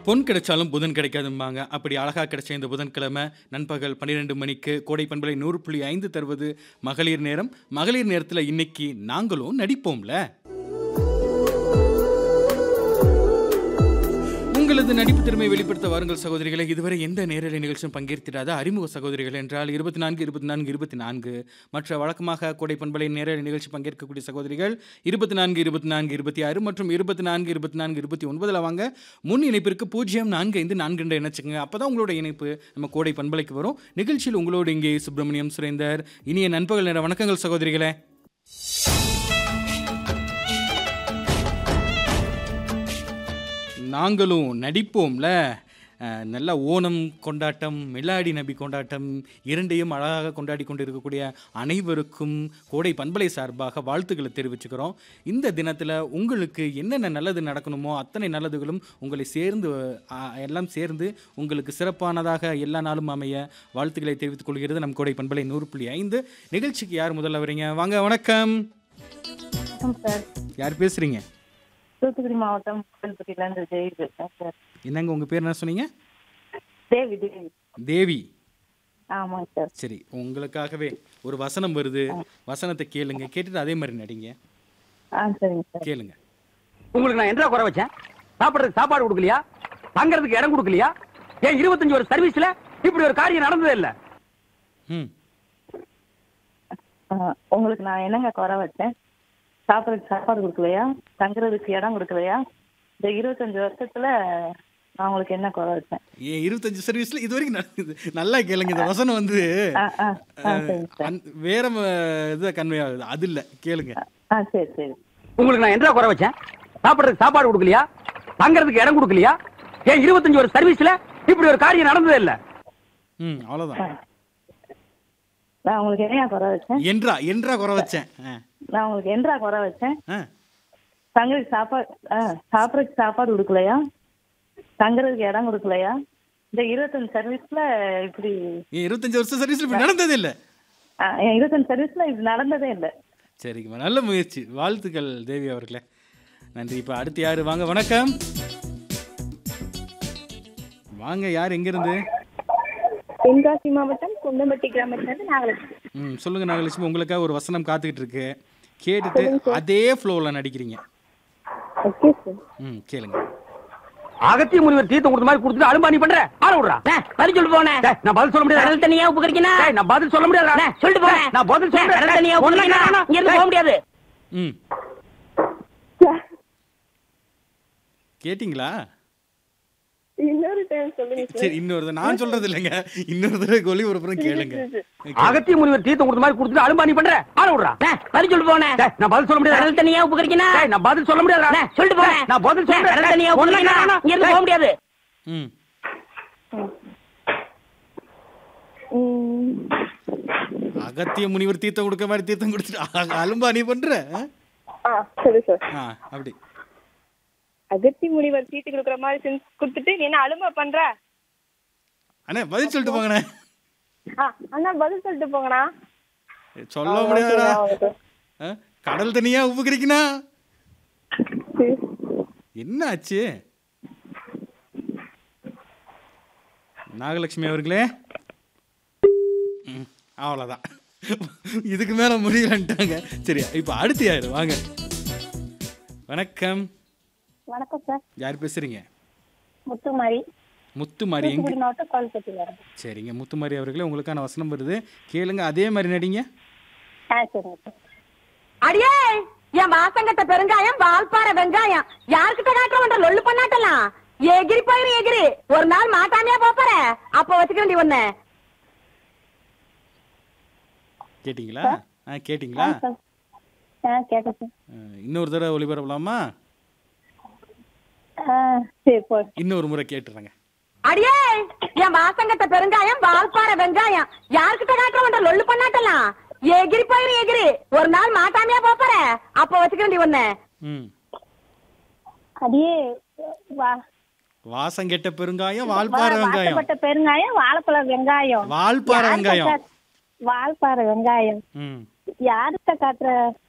பொன் கிடைச்சாலும் புதன் கிடைக்காதும்பாங்க அப்படி அழகா கிடைச்ச இந்த புதன்கிழமை நண்பகல் பன்னிரெண்டு மணிக்கு கோடை பண்பலை நூறு புள்ளி ஐந்து தருவது மகளிர் நேரம் மகளிர் நேரத்தில் இன்னைக்கு நாங்களும் நடிப்போம்ல உங்களது நடிப்பு திறமை வெளிப்படுத்த வாருங்கள் சகோதரிகளை இதுவரை எந்த நேரலை நிகழ்ச்சியும் பங்கேற்கிறாத அறிமுக சகோதரிகள் என்றால் இருபத்தி நான்கு இருபத்தி நான்கு இருபத்தி நான்கு மற்ற வழக்கமாக கோடை பண்பலை நேரலை நிகழ்ச்சி பங்கேற்கக்கூடிய சகோதரிகள் இருபத்தி நான்கு இருபத்தி நான்கு இருபத்தி ஆறு மற்றும் இருபத்தி நான்கு இருபத்தி நான்கு இருபத்தி ஒன்பதில் வாங்க முன் இணைப்பிற்கு பூஜ்ஜியம் நான்கு ஐந்து நான்கு என்ற இணைச்சுங்க அப்போ தான் உங்களோட இணைப்பு நம்ம கோடை பண்பலைக்கு வரும் நிகழ்ச்சியில் உங்களோடு இங்கே சுப்பிரமணியம் சுரேந்தர் இனிய நண்பகல் நேர வணக்கங்கள் சகோதரிகளே நாங்களும் நடிப்போம்ல அஹ், நல்ல ஓணம் கொண்டாட்டம் மிலாடி நபி கொண்டாட்டம் இரண்டையும் அழகாக கொண்டாடி கொண்டிருக்கக்கூடிய அனைவருக்கும் கோடை பண்பலை சார்பாக வாழ்த்துக்களை தெரிவிச்சுக்கிறோம் இந்த தினத்தில் உங்களுக்கு என்னென்ன நல்லது நடக்கணுமோ அத்தனை நல்லதுகளும் உங்களை சேர்ந்து அஹ், எல்லாம் சேர்ந்து உங்களுக்கு சிறப்பானதாக எல்லா நாளும் அமைய வாழ்த்துக்களை தெரிவித்துக் கொள்கிறது நம் கோடை பண்பலை நூறு புள்ளி ஐந்து நிகழ்ச்சிக்கு யார் முதல்ல வரீங்க வாங்க வணக்கம் வணக்கம் சார் யார் பேசுறீங்க தூத்துக்குடி மாவட்டம் கோவில்பட்டியிலேருந்து தேவி பேசுகிறேன் சார் என்னங்க உங்கள் பேர் என்ன சொன்னீங்க தேவி தேவி தேவி ஆமாங்க சார் சரி உங்களுக்காகவே ஒரு வசனம் வருது வசனத்தை கேளுங்க கேட்டுட்டு அதே மாதிரி நடிங்க ஆ சரிங்க சார் கேளுங்க உங்களுக்கு நான் என்ன குறை வச்சேன் சாப்பிடுறதுக்கு சாப்பாடு கொடுக்கலையா தங்கறதுக்கு இடம் கொடுக்கலையா ஏன் இருபத்தஞ்சு ஒரு சர்வீஸ்ல இப்படி ஒரு காரியம் நடந்ததே இல்ல ம் ஆ, உங்களுக்கு நான் என்னங்க குறை வச்சேன் சாப்பிட்றதுக்கு சாப்பாடு கொடுக்கலையா தங்குறதுக்கு இடம் கொடுக்கலையா இந்த இருபத்தஞ்சு வருஷத்துல நான் உங்களுக்கு என்ன குறை வச்சேன் ஏன் இருபத்தஞ்சு சர்வீஸ்ல இது வரைக்கும் நடக்குது நல்லா கேளுங்க இந்த வசனம் வந்து ஆ ஆ ஆ சரிங்க சார் அந்த- வேற ம- இது கன்வே ஆகுது அது இல்ல கேளுங்க ஆ சரி சரி உங்களுக்கு நான் என்ன குறை வச்சேன் சாப்பிடுறதுக்கு சாப்பாடு கொடுக்கலையா தங்கறதுக்கு இடம் கொடுக்கலையா ஏன் இருபத்தஞ்சு ஒரு சர்வீஸ்ல இப்படி ஒரு காரியம் நடந்ததே இல்ல ம் அவ்வளவுதான் நான் உங்களுக்கு என்னையா குறை வச்சேன் என்றா என்றா குறை வச்சேன் ஆ, நான் உங்களுக்கு என்றா குறை வச்சேன் ஆ. தங்குறதுக்கு சாப்பாடு ஆ சாப்பிட்றதுக்கு சாப்பாடு கொடுக்கலையா தங்குறதுக்கு இடம் கொடுக்கலையா இந்த இருபத்தஞ்சு சர்வீஸ்ல இப்படி ஏன் இருபத்தஞ்சு வருஷம் சர்வீஸ்ல இப்படி நடந்தது இல்ல ஆ, என் இருபத்தஞ்சு சர்வீஸ்ல இது நடந்ததே இல்லை சரிங்கம்மா நல்ல முயற்சி வாழ்த்துக்கள் தேவி அவர்களே நன்றி இப்போ அடுத்து யாரு வாங்க வணக்கம் வாங்க யார் எங்கிருந்து தென்காசி மாவட்டம் குண்டம்பட்டி கிராமத்திலிருந்து நாகலட்சுமி ம் சொல்லுங்க நாகலட்சுமி உங்களுக்காக ஒரு வசனம் காத்துக்கிட்டு இருக்கு கேட்டுட்டு அதே ஃப்ளோவில் நடிக்கிறீங்க ஓகே சார் ம் கேளுங்க அகத்திய முனிவர் தீர்த்தம் கொடுத்த மாதிரி கொடுத்துட்டு அலும்பா நீ பண்ற ஆள விடுறா பதில் சொல்லிட்டு போனேன் டேய், நான் பதில் சொல்ல முடியாது கடல் தண்ணியா உப்பு கறிக்கினா நான் பதில் சொல்ல முடியாது சொல்லிட்டு போனேன் நான் பதில் சொல்ல கடல் தண்ணியா உப்பு கறிக்கினா இங்க இருந்து போக முடியாது ம் கேட்டிங்களா இன்னொரு டைம் சொல்லுங்க சரி இன்னொரு தடவை நான் சொல்றது இல்லைங்க இன்னொரு தடவை ஒளி ஒருப்புறம் கேளுங்க அகத்திய முனிவர் தீர்த்தம் கொடுத்த மாதிரி கொடுத்துட்டு அலும்பா நீ பண்ற ஆள விடுறா பதில் சொல்லிட்டு போனேன் டேய், நான் பதில் சொல்ல முடியாது கடல் தண்ணியா உப்பு கறிக்கினா டேய், நான் பதில் சொல்ல முடியாது சொல்லிட்டு போனேன் நான் பதில் சொல்றேன் கடல் தண்ணியா உப்பு கறிக்கினா இங்க இருந்து போக முடியாது ம் ம், அகத்திய முனிவர் தீர்த்தம் கொடுக்க மாதிரி தீர்த்தம் கொடுத்துட்டு அ- அலும்பா நீ பண்ற ஆ? ஆ சரி சார் ஆ அப்படி அகத்தி முனிவர் சீட்டு கொடுக்குற மாதிரி செஞ்சு கொடுத்துட்டு நீ என்ன அலுமை பண்ற அண்ணே பதில் சொல்லிட்டு போங்கண்ணே ஆ அண்ணா பதில் சொல்லிட்டு போங்கண்ணா சொல்ல முடியாதா ஆ? கடல் தண்ணியா உப்பு கறிக்கினா என்ன ஆச்சு நாகலட்சுமி அவர்களே ம், அவ்வளோதான் இதுக்கு மேலே முடியலன்ட்டாங்க சரி இப்போ அடுத்து யாரு வாங்க வணக்கம் வணக்கம் சார் யார் பேசுறீங்க முத்துமாரி முத்துமாரி எங்க தூத்துக்குடி மாவட்டம் கோல்பட்டியில இருந்து சரிங்க முத்துமாரி அவர்களே உங்களுக்கான வசனம் வருது கேளுங்க அதே மாதிரி நடிங்க ஆ சரிங்க சார் அடியே என் வாசங்கட்ட பெருங்காயம் வால்பாறை வெங்காயம் யாருக்கிட்ட காட்டுறவன்ற லொல்லு பண்ணாட்டலாம் எகிரி போயிரு எகிரி ஒரு நாள் மாட்டாமையா போப்பற அப்ப வச்சுக்கிறேன் ஒண்ணு கேட்டிங்களா ஆ கேட்டிங்களா ஆ கேட்டேன் சார் ஆ, இன்னொரு தடவை ஒளிபரப்பலாமா ஆ சரி போ இன்னொரு முறை கேட்டுறேங்க அடியே என் வாசங்கட்ட பெருங்காயம் வால்பாறை வெங்காயம் யாருக்கிட்ட காட்டுறவன்ற லொல்லு பண்ணாட்டலாம் எகிரி போயிரு எகிரி ஒரு நாள் மாட்டாமையா போப்பற அப்ப வச்சுக்கிறேன் ஒண்ணு ம் அடியே வா வாசம் கெட்ட பெருங்காயம் வால்பாறை வெங்காயம் வாசப்பட்ட பெருங்காயம் வாழைப்பழம் வெங்காயம் வால்பாறை வெங்காயம் வால்பாறை வெங்காயம் ம் யார்கிட்ட காட்டுற